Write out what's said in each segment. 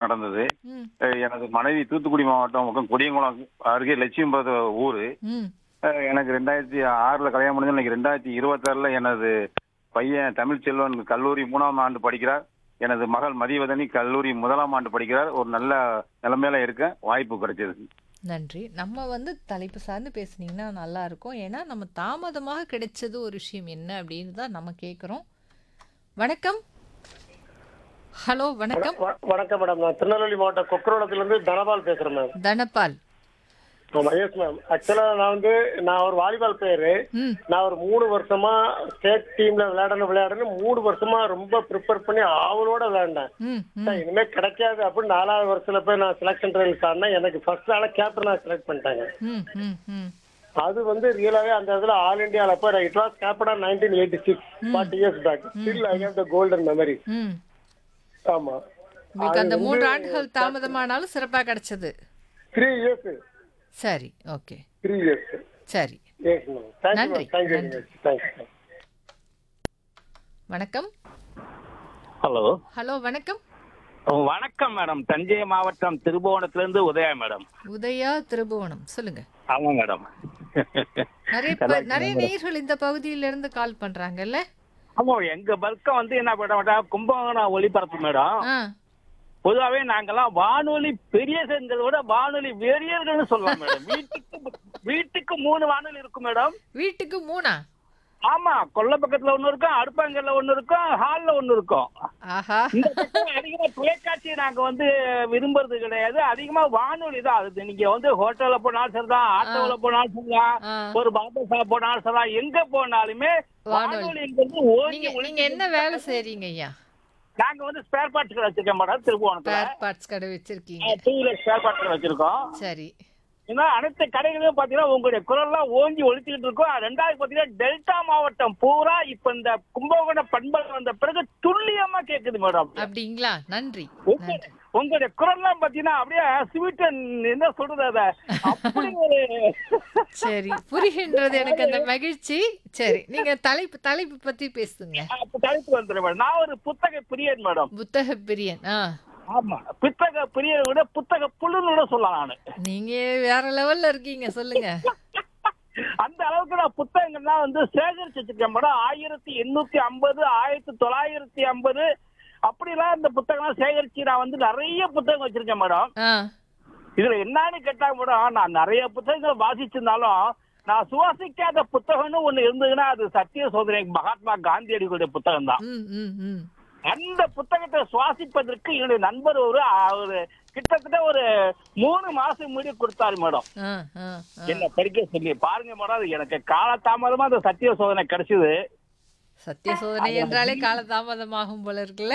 நடந்தது ம் அஹ் எனது மனைவி தூத்துக்குடி மாவட்டம் பக்கம் கொடியங்குளம் அருகே லட்சுமிபுரத்து ஊர் ம் எனக்கு ரெண்டாயிரத்தி ஆறில் கல்யாணம் முடிஞ்சு இன்னைக்கு ரெண்டாயிரத்தி இருபத்தாறில் எனது பையன் தமிழ்ச்செல்வன் கல்லூரி மூணாம் ஆண்டு படிக்கிறார் எனது மகள் மதிவதனி கல்லூரி முதலாம் ஆண்டு படிக்கிறார் ஒரு நல்ல நிலைமையில இருக்க வாய்ப்பு கிடைச்சது நன்றி நம்ம வந்து தலைப்பு சார்ந்து பேசுனீங்கன்னா நல்லா இருக்கும் ஏன்னா நம்ம தாமதமாக கிடைச்சது ஒரு விஷயம் என்ன அப்படின்னு தான் நம்ம கேட்குறோம் வணக்கம் ஹலோ வணக்கம் வ- வணக்கம் மேடம் நான் திருநெல்வேலி மாவட்டம் கொக்கரோளத்துல இருந்து தனபால் பேசுறேன் மேம் தனபால் ஆமா எஸ் மேம் ஆக்சுவலா நான் வந்து நான் ஒரு வாலிபால் பிளேயரு ம் நான் ஒரு மூணு வருஷமா ஸ்டேட் டீம்ல விளையாடணும் விளையாடணும் மூணு வருஷமா ரொம்ப ப்ரிப்பேர் பண்ணி ஆவலோட விளையாண்டேன் ம் ம் சார், இனிமே கிடைக்காது அப்படின்னு நாலாவது வருஷத்துல போய் நான் செலக்ஷன் ட்ரையல் ஆடினேன் எனக்கு ஃபர்ஸ்ட் ஆள கேப்டனா செலக்ட் பண்ணிட்டாங்க ம் ம் ம் அது வந்து ரியலாவே அந்த இதுல ஆல் இந்தியால போய் இட் வாஸ் கேப்டனா nineteen eighty six forty years back still I have the golden memory hmm ஆமா உங்களுக்கு அந்த மூன்று ஆண்டுகள் தாமதமானாலும் சிறப்பாக கிடைச்சது த்ரீ இயர்ஸ் சரி ஓகே த்ரீ இயர்ஸ் சரி எஸ் மேம் தேங்க்யூ நன்றி, மேம் தேங்க்யூ நன்றி. தேங்க்யூ வணக்கம் ஹலோ ஹலோ வணக்கம் வணக்கம் மேடம் தஞ்சை மாவட்டம் திருபுவனத்திலிருந்து உதயா மேடம் உதயா திருபுவனம் சொல்லுங்க ஆமா மேடம் நிறைய பே- நிறைய நேயர்கள் இந்த பகுதியில இருந்து கால் பண்றாங்கல்ல ஆமா எங்க பல்கம் வந்து என்ன பண்ண மாட்டோம் கும்பகோணம் ஒளிபரப்பு மேடம் ஆ பொதுவாவே நாங்கெல்லாம் வானொலி பெரியசங்களை விட வானொலி வெறியர்கள்னு சொல்லலாம் மேடம் வீட்டுக்கு வீட்டுக்கு மூணு வானொலி இருக்கும் மேடம் வீட்டுக்கு மூணா ஆமா கொல்ல பக்கத்துல ஒண்ணு இருக்கும் அடுப்பாங்கல்ல ஒண்ணு இருக்கும் ஹால்ல ஒண்ணு இருக்கும் ஆஹா இந்த பக்கம் அதிகமா தொலைக்காட்சியை நாங்க வந்து விரும்புறது கிடையாது அதிகமா வானொலி தான் அது நீங்க வந்து ஹோட்டல்ல போனாலும் சரிதான் ஆட்டோல போனாலும் சரிதான் ஆ. ஒரு பாபா ஷாப் போனாலும் சரிதான் எங்க போனாலுமே வானொலி. வானொலிங்கிறது ஓங்கி நீங்க ஒலிச்சு நீங்க என்ன வேலை செய்றீங்க ஐயா நாங்க வந்து ஸ்பேர் பார்ட்ஸ் கடை வச்சிருக்கோம் மேடம் திருபுவனத்துல ஸ்பேர் பார்ட்ஸ் கடை வச்சிருக்கீங்க டூ வீலர் ஸ்பேர் பார்ட்ஸ் கடை வச்சிருக்கோம் சரி ஏன்னா அனைத்து கடைகளிலும் பாத்தீங்கன்னா உங்களுடைய குரல்லாம் ஓங்கி ஒழிச்சுக்கிட்டு இருக்கும் ரெண்டாவது பாத்தீங்கன்னா டெல்டா மாவட்டம் பூரா இப்ப இந்த கும்பகோணம் பண்பல் வந்த பிறகு துல்லியமா கேக்குது மேடம் அப்படிங்களா நன்றி உங்க- நன்றி உங்களுடைய குரல்லாம் பாத்தீங்கன்னா அப்படியே ஸ்வீட் என்ன சொல்றது அத அப்படி ஒரு சரி புரிகின்றது எனக்கு அந்த மகிழ்ச்சி சரி நீங்க தலைப்பு தலைப்பு பத்தி பேசுங்க அப்ப தலைப்பு வந்துடும் மேடம் நான் ஒரு புத்தக பிரியன் மேடம் புத்தக பிரியன் ஆ ஆமா புத்தக பிரியனை விட புத்தக புல்லுன்னு கூட சொல்லலாம் நானு நீங்க வேற லெவல்ல இருக்கீங்க சொல்லுங்க அந்த அளவுக்கு நான் புத்தகங்கள்லாம் வந்து சேகரிச்சு வச்சிருக்கேன் மேடம் ஆயிரத்தி எண்ணூத்தி ஐம்பது ஆயிரத்தி தொள்ளாயிரத்தி ஐம்பது அப்படிலாம் இந்த புத்தகம்லாம் சேகரிச்சு நான் வந்து நிறைய புத்தகம் வச்சிருக்கேன் மேடம் ஆ இதுல என்னன்னு கேட்டா மேடம் நான் நிறைய புத்தகங்கள் வாசிச்சிருந்தாலும் நான் சுவாசிக்காத புத்தகம்னு ஒண்ணு இருந்ததுன்னா அது சத்திய சோதனை மகாத்மா காந்தியடிகளுடைய புத்தகம் தான் ம் ம் ம் அந்த புத்தகத்தை சுவாசிப்பதற்கு என்னுடைய நண்பர் ஒரு ஒரு கிட்டத்தட்ட ஒரு மூணு மாசம் முடி கொடுத்தாரு மேடம் ஆ ஆ ஆ. என்ன படிக்க சொல்லி பாருங்க மேடம் அது எனக்கு காலதாமதமா அந்த சத்திய சோதனை கிடைச்சது சத்திய சோதனை என்றாலே காலதாமதமாகும் போல இருக்குல்ல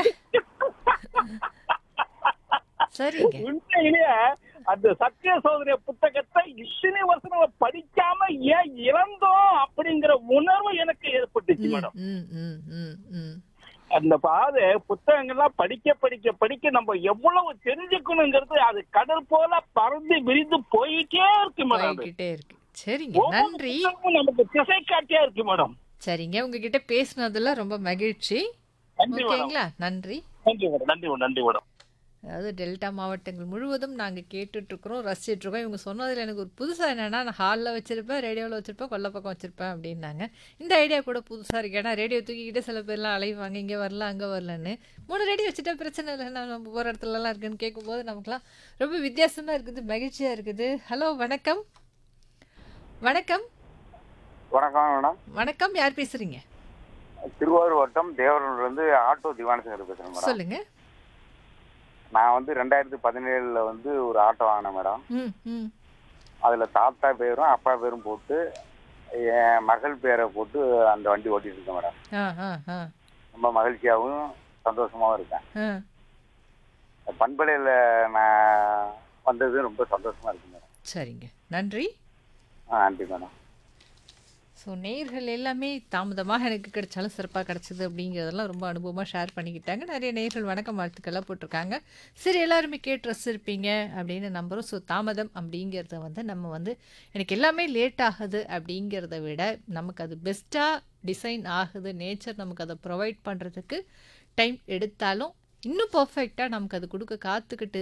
சரிங்க உண்மையிலேயே அந்த சத்திய சோதனை புத்தகத்தை இத்தனை வருஷம் நம்ம படிக்காம ஏன் இழந்தோம் அப்படிங்கிற உணர்வு எனக்கு ஏற்பட்டுச்சு ம், மேடம் ம் ம் ம் ம் அந்த பாது புத்தகங்கள்லாம் படிக்க படிக்க படிக்க நம்ம எவ்வளவு தெரிஞ்சுக்கணுங்கிறது அது கடல் போல பறந்து விரிந்து போயிட்டே இருக்கு மேடம் அது. போய்கிட்டே இருக்கு சரிங்க ஒவ்வொரு நன்றி புத்தகமும் நமக்கு திசை காட்டியா இருக்கு மேடம் சரிங்க உங்ககிட்ட பேசுனதுல ரொம்ப மகிழ்ச்சி நன்றி மேடம் ஓகேங்களா நன்றி நன்றி மேடம் நன்றி மேடம் நன்றி மேடம் அதாவது டெல்டா மாவட்டங்கள் முழுவதும் நாங்கள் கேட்டுட்ருக்குறோம் ரசிச்சிட்ருக்கோம் இவங்க சொன்னதில் எனக்கு ஒரு புதுசாக என்னென்னா நான் ஹாலில் வச்சுருப்பேன் ரேடியோவில் வச்சுருப்பேன் கொல்லை பக்கம் வச்சுருப்பேன் அப்படின்னாங்க இந்த ஐடியா கூட புதுசாக இருக்கு ஏன்னா ரேடியோ தூக்கிக்கிட்டே சில பேர்லாம் அலைவாங்க இங்கே வரல அங்கே வரலன்னு மூணு ரேடியோ வச்சுட்டா பிரச்சனை இல்லை நான் நம்ம போகிற இடத்துலலாம் இருக்குன்னு கேட்கும்போது நமக்குலாம் ரொம்ப வித்தியாசமாக இருக்குது மகிழ்ச்சியாக இருக்குது ஹலோ வணக்கம் வணக்கம் வணக்கம் மேடம் வணக்கம் யார் பேசுகிறீங்க திருவாரூர் வட்டம் தேவரூர்ல இருந்து ஆட்டோ திவானசங்கர் பேசுறேன் மேடம் சொல்லுங்கள் நான் வந்து ரெண்டாயிரத்தி பதினேழுல வந்து ஒரு ஆட்டோ வாங்கினேன் மேடம் ம் ம் அதுல தாத்தா பேரும் அப்பா பேரும் போட்டு என் மகள் பேரை போட்டு அந்த வண்டி ஓட்டிட்டு இருக்கேன் மேடம் ஆ ஆ ஆ ரொம்ப மகிழ்ச்சியாகவும் சந்தோஷமாவும் இருக்கேன் ஆ பண்பலையில் நான் வந்தது ரொம்ப சந்தோஷமா இருக்கு மேடம் சரிங்க நன்றி ஆ நன்றி மேடம் ஸோ நேயர்கள் எல்லாமே தாமதமாக எனக்கு கிடைச்சாலும் சிறப்பாக கிடைச்சது அப்படிங்கிறதெல்லாம் ரொம்ப அனுபவமாக ஷேர் பண்ணிக்கிட்டாங்க நிறைய நேயர்கள் வணக்கம் வாழ்த்துக்கள்லாம் போட்டிருக்காங்க சரி எல்லாருமே கேட்டு ரசிச்சிருப்பீங்க அப்படின்னு நம்புகிறோம் ஸோ தாமதம் அப்படிங்கிறத வந்து நம்ம வந்து எனக்கு எல்லாமே லேட் ஆகுது அப்படிங்கிறத விட நமக்கு அது பெஸ்ட்டாக டிசைன் ஆகுது நேச்சர் நமக்கு அதை ப்ரொவைட் பண்ணுறதுக்கு டைம் எடுத்தாலும் இன்னும் பர்ஃபெக்டாக நமக்கு அது கொடுக்க காத்துக்கிட்டு